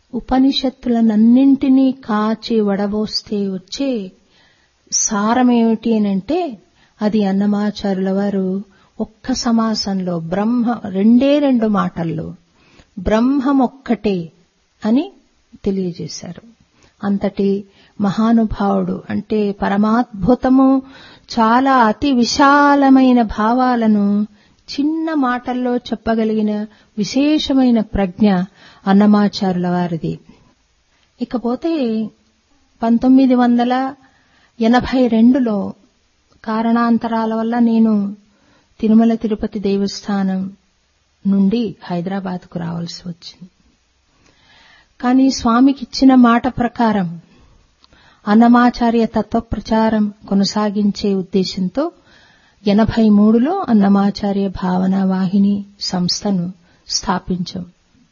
ఉపనిషత్తులనన్నింటినీ కాచి వడబోస్తే వచ్చే సారమేమిటి అనంటే అది అన్నమాచారుల వారు ఒక్క సమాసంలో బ్రహ్మ రెండే రెండు మాటల్లో బ్రహ్మమొక్కటే అని తెలియజేశారు అంతటి మహానుభావుడు అంటే పరమాద్భుతము చాలా అతి విశాలమైన భావాలను చిన్న మాటల్లో చెప్పగలిగిన విశేషమైన ప్రజ్ఞ అన్నమాచారుల వారిది ఇకపోతే పంతొమ్మిది వందల ఎనభై రెండులో కారణాంతరాల వల్ల నేను తిరుమల తిరుపతి దేవస్థానం నుండి హైదరాబాద్కు రావాల్సి వచ్చింది కానీ స్వామికి ఇచ్చిన మాట ప్రకారం అన్నమాచార్య తత్వ ప్రచారం కొనసాగించే ఉద్దేశంతో ఎనభై మూడులో అన్నమాచార్య భావన వాహిని సంస్థను స్థాపించాం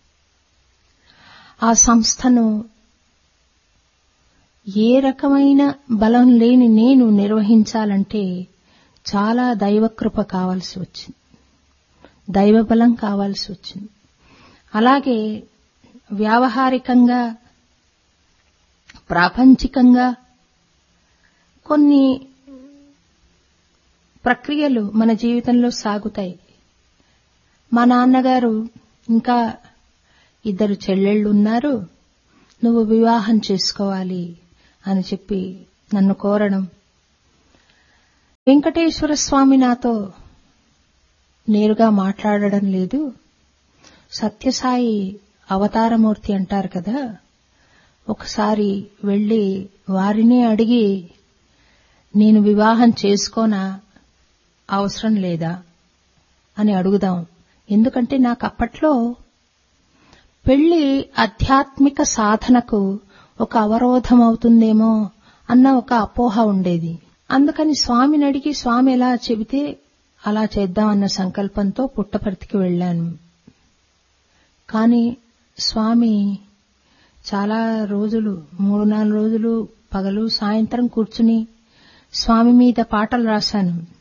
ఆ సంస్థను ఏ రకమైన బలం లేని నేను నిర్వహించాలంటే చాలా దైవకృప కావాల్సి వచ్చింది దైవబలం కావాల్సి వచ్చింది అలాగే వ్యావహారికంగా ప్రాపంచికంగా కొన్ని ప్రక్రియలు మన జీవితంలో సాగుతాయి మా నాన్నగారు ఇంకా ఇద్దరు చెల్లెళ్ళు ఉన్నారు నువ్వు వివాహం చేసుకోవాలి అని చెప్పి నన్ను కోరడం వెంకటేశ్వర స్వామి నాతో నేరుగా మాట్లాడడం లేదు సత్యసాయి అవతారమూర్తి అంటారు కదా ఒకసారి వెళ్లి వారినే అడిగి నేను వివాహం చేసుకోనా అవసరం లేదా అని అడుగుదాం ఎందుకంటే నాకు అప్పట్లో పెళ్లి ఆధ్యాత్మిక సాధనకు ఒక అవరోధం అవుతుందేమో అన్న ఒక అపోహ ఉండేది అందుకని స్వామిని అడిగి స్వామి ఎలా చెబితే అలా చేద్దామన్న సంకల్పంతో పుట్టపర్తికి వెళ్లాను కానీ స్వామి చాలా రోజులు మూడు నాలుగు రోజులు పగలు సాయంత్రం కూర్చుని స్వామి మీద పాటలు రాశాను